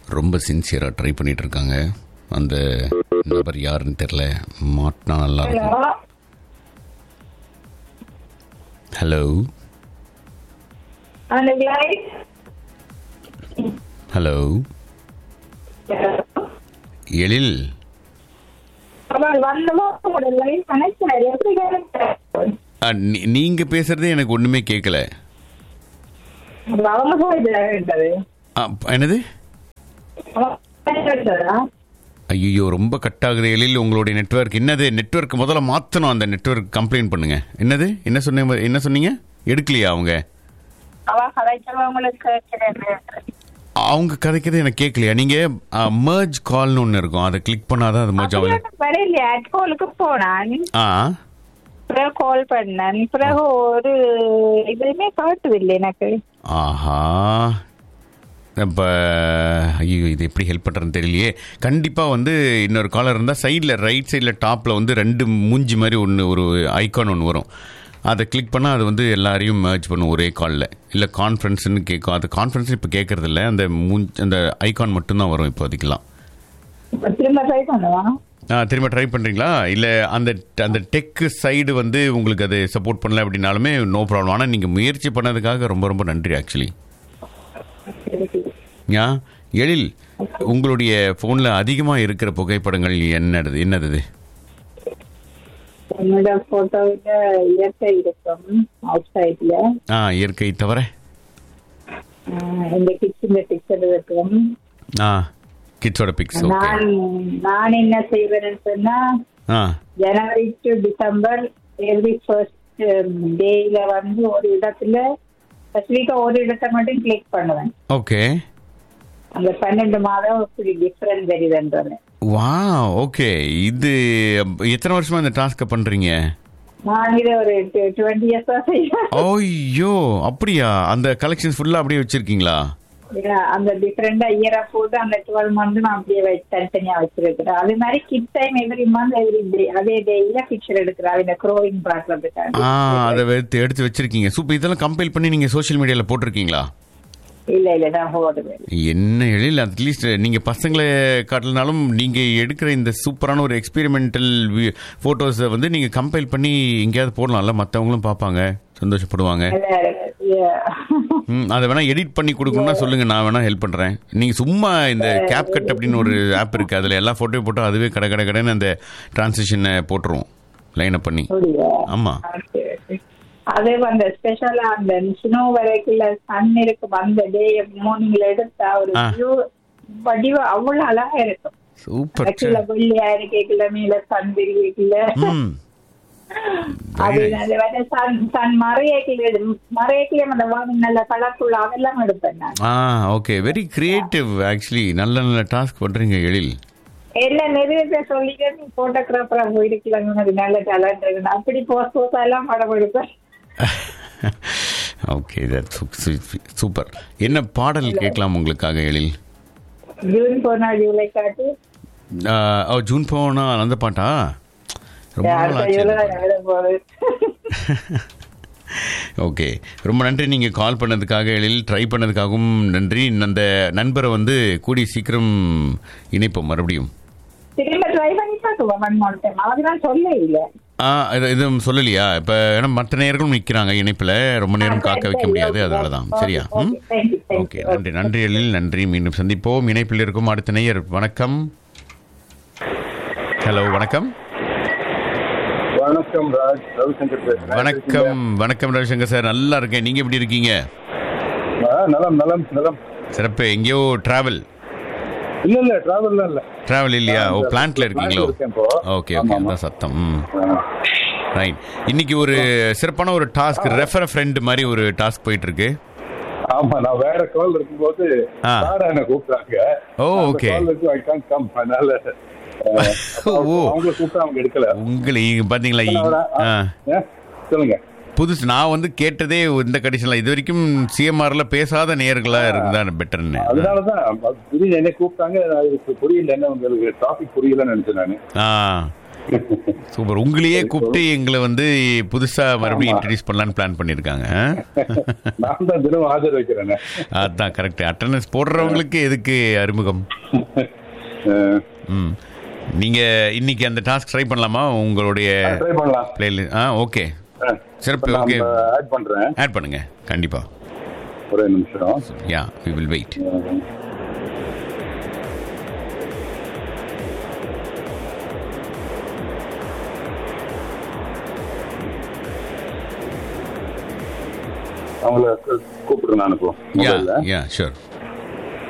ரொம்ப சின்சியராக ட்ரை பண்ணிட்டு இருக்காங்க அந்த நபர் யாருன்னு தெரில மாட்டினா நல்லா இருக்கும் ஹலோ அந்த லைட் ஹலோ எழில் அவன் வந்தமோ உங்களோட லைன் கனெக்ட் ஆயிடுது எப்படி கனெக்ட் ஆ, நீ- நீங்க பேசுறதே எனக்கு ஒண்ணுமே கேட்கல அவங்க போயிட்டு ஆ, என்னது அவன் ஐயோ ரொம்ப கட் ஆகுது எழில் உங்களுடைய நெட்வொர்க் என்னது நெட்வொர்க் முதல்ல மாற்றணும் அந்த நெட்வொர்க் கம்ப்ளைண்ட் பண்ணுங்க என்னது என்ன சொன்னீங்க என்ன சொன்னீங்க எடுக்கலையா அவங்க அவன் கதைச்சவங்களுக்கு கேட்கிறேன் அவங்க கதைக்கிறது எனக்கு கேட்கலையா நீங்க மர்ஜ் கால்னு ஒன்று இருக்கும் அதை கிளிக் பண்ணாதான் அது மர்ஜ் ஆகுது வரையில அட் கோலுக்கு போனான் ஆ பிறகு கால் பண்ணேன் பிறகு ஒரு இதுவுமே காட்டுதில்லை எனக்கு ஆஹா இப்போ ஐயோ இது எப்படி ஹெல்ப் பண்ணுறதுன்னு தெரியலையே கண்டிப்பாக வந்து இன்னொரு காலர் இருந்தால் சைடில் ரைட் சைடில் டாப்பில் வந்து ரெண்டு மூஞ்சி மாதிரி ஒன்று ஒரு ஐகான் ஒன்று வரும் அதை கிளிக் பண்ணால் அது வந்து எல்லாரையும் மேர்ஜ் பண்ணும் ஒரே காலில் இல்லை கான்ஃபரன்ஸ்னு கேட்கும் அது கான்ஃபரன்ஸ் இப்போ கேட்கறதில்ல அந்த மூஞ்ச் அந்த ஐகான் மட்டும்தான் வரும் இப்போதைக்கெல்லாம் இப்ப திரும்ப ட்ரை பண்ணுவான் ஆ திரும்ப ட்ரை பண்ணுறீங்களா இல்லை அந்த அந்த டெக் சைடு வந்து உங்களுக்கு அது சப்போர்ட் பண்ணல அப்படின்னாலுமே நோ ப்ராப்ளம் ஆனால் நீங்கள் முயற்சி பண்ணதுக்காக ரொம்ப ரொம்ப நன்றி ஆக்சுவலி யா எழில் உங்களுடைய ஃபோனில் அதிகமாக இருக்கிற புகைப்படங்கள் என்னது என்னது என்னோட போட்டோவில இயற்கை இருக்கும் அவுட் சைட்ல ஆ இயற்கை தவிர இந்த கிச்சன்ல பிக்சர் இருக்கும் ஆ கிட்ஸோட பிக்ஸ் ஓகே நான் நான் என்ன செய்வேன்னு சொன்னா ஆ January to December every first டேல வந்து ஒரு இடத்துல ஸ்பெசிஃபிக்கா ஒரு இடத்தை மட்டும் கிளிக் பண்ணுவேன் ஓகே அந்த பன்னெண்டு மாதம் இப்படி டிஃபரெண்ட் தெரியுதுன்றது வா ஓகே இது எத்தனை வருஷமா இந்த டாஸ்க்கை பண்ணுறீங்க நான் இதை ஒரு டுவெண்ட்டி இயர்ஸா செய்வேன் ஐயோ அப்படியா அந்த கலெக்ஷன்ஸ் ஃபுல்லாக அப்படியே வச்சுருக்கீங்களா Yeah, அந்த டிஃபரெண்டா இயரா போட்டு அந்த டுவெல் மந்த் நான் அப்படியே வச்சு தனித்தனியா வச்சிருக்கிறேன் அது மாதிரி kid time every month every day அதே டேல பிக்சர் எடுக்கிறேன் இந்த க்ரோவிங் பாக்குறதுக்காக ஆ அதை எடுத்து எடுத்து வச்சிருக்கீங்க சூப்பர் இதெல்லாம் கம்பைல் பண்ணி நீங்கள் சோஷியல் மீடியாவில் போட்டிருக்கீங்களா இல்ல இல்ல நான் போடுவேன் என்ன எழில் அட்லீஸ்ட் நீங்கள் பசங்களை காட்டலனாலும் நீங்கள் எடுக்கிற இந்த சூப்பரான ஒரு எக்ஸ்பீரிமெண்டல் ஃபோட்டோஸை வந்து நீங்கள் கம்பைல் பண்ணி எங்கேயாவது போடலாம்ல மற்றவங்களும் பார்ப்பாங்க சந்தோஷப்படுவாங்க ம் அதை வேணா எடிட் பண்ணி கொடுக்கணும்னா சொல்லுங்க நான் வேணா ஹெல்ப் பண்றேன் நீங்க சும்மா இந்த கேப் கட் அப்படின்னு ஒரு ஆப் இருக்கு அதுல எல்லா போட்டோயும் போட்டு அதுவே கடை கடை கடைன்னு அந்த டிரான்சிஷனை போட்டுருவோம் லைன் பண்ணி ஆமா அதே அந்த ஸ்பெஷலா அந்த ஸ்னோ வரைக்குள்ள சன் இருக்கும் அந்த டே மார்னிங்ல எடுத்தா ஒரு ஆ. வியூ வடிவ அவ்வளவு அழகா இருக்கும் சூப்பர் கீழே வெள்ளையா இருக்கல மேல சன் தெரியல ம் அது அது வந்து சன் சன் மறையக்கில மறையக்கில அந்த வானம் நல்ல கலர்ஃபுல் அதெல்லாம் எடுப்பேன் நான் ஆ ஓகே வெரி கிரியேட்டிவ் ஆக்சுவலி நல்ல நல்ல டாஸ்க் பண்றீங்க எழில் என்ன நிறைய பேர் சொல்லிட்டு நீ போட்டோகிராஃபரா போயிருக்கலாம் உனக்கு நல்ல டேலண்ட் இருக்கு அப்படி போஸ்ட் போஸ்ட் எல்லாம் படம் எடுப்பேன் ஓகே சூப்பர் என்ன பாடல் கேட்கலாம் உங்களுக்காக எழில் ஜூன் போனா ஜூலை காட்டு ஆ, ஓ ஜூன் போனா அந்த பாட்டா ரொம்ப நாள் அடுத்த ஆச்சு ஜூலை அந்த பாட்டு. எழுத போகுது ஓகே ரொம்ப நன்றி நீங்கள் கால் பண்ணதுக்காக எழில் ட்ரை பண்ணதுக்காகவும் நன்றி அந்த நண்பரை வந்து கூடி சீக்கிரம் இணைப்போம் மறுபடியும் திரும்ப ட்ரை பண்ணி பார்க்குவோம் ஒன் மோர் டைம் அதுதான் சொல்ல இல்ல ஆ இது எதுவும் சொல்லலையா இப்போ ஏன்னா மற்ற நேர்களும் நிற்கிறாங்க இணைப்பில் ரொம்ப நேரம் காக்க வைக்க முடியாது அதனால தான் சரியா ம் ஓகே நன்றி நன்றி எழில் நன்றி மீண்டும் சந்திப்போம் இணைப்பில் இருக்கும் அடுத்த நேயர் வணக்கம் ஹலோ வணக்கம் வணக்கம் ராஜ் ரவிசங்கர் பேசுறேன் வணக்கம் வணக்கம் ரவிசங்கர் சார் நல்லா இருக்கேன் நீங்கள் எப்படி இருக்கீங்க ஆ, நலம் நலம் நலம் சிறப்பு எங்கேயோ டிராவல் இல்ல இல்ல டிராவல்லாம் இல்ல டிராவல் இல்லையா ஓ பிளான்ட்ல இருக்கீங்களோ Plant இருக்கேன் இப்போ. ஓகே ஓகே அதான் சத்தம் ம் ரைட் இன்னைக்கு ஒரு சிறப்பான ஒரு டாஸ்க் ரெஃபர் ஃப்ரெண்ட் மாதிரி ஒரு டாஸ்க் போயிட்டு இருக்கு ஆமா நான் வேற கால் இருக்கும்போது ஆ. சாரா என்ன கூப்பிட்டாங்க ஓ, okay. கால் இருக்கு ஐ கான் கம் அதனால அஹ், அப்ப ஓ. அவங்க கூப்பிட்டா அவங்க எடுக்கல உங்களை இங்க பாத்தீங்களா இ- ஆ. ஆ, சொல்லுங்க புதுசு நான் வந்து கேட்டதே இந்த கண்டிஷன்ல இது வரைக்கும் சிஎம்ஆர்ல பேசாத நேர்களா இருந்தா பெட்டர்னு அதனாலதான் அது புரியல என்ன கூப்பிட்டாங்க நான் இதுக்கு புரியல என்ன உங்களுக்கு டாபிக் புரியலன்னு நினைச்சேன் நானு ஆ சூப்பர் உங்களையே கூப்பிட்டு எங்களை வந்து புதுசா மறுபடியும் இன்ட்ரடியூஸ் பண்ணலான்னு பிளான் பண்ணியிருக்காங்க ஆ? நான் தான் தினம் ஆஜர் வைக்கிறேன் அதான் கரெக்ட் அட்டண்டன்ஸ் போடுறவங்களுக்கு எதுக்கு அறிமுகம் ம் நீங்க இன்னைக்கு அந்த டாஸ்க் ட்ரை பண்ணலாமா உங்களுடைய ட்ரை பண்ணலாம் பிளேலி ஆ ஓகே சிறப்பு இப்ப ஓகே நான் ஆட் பண்றேன் ஆட் பண்ணுங்க கண்டிப்பா ஒரே நிமிஷம் யா வி வில் வெயிட் அவங்கள கூப்பிடுறேன் நான் இப்போ யா மொபைல்ல யா ஷூர்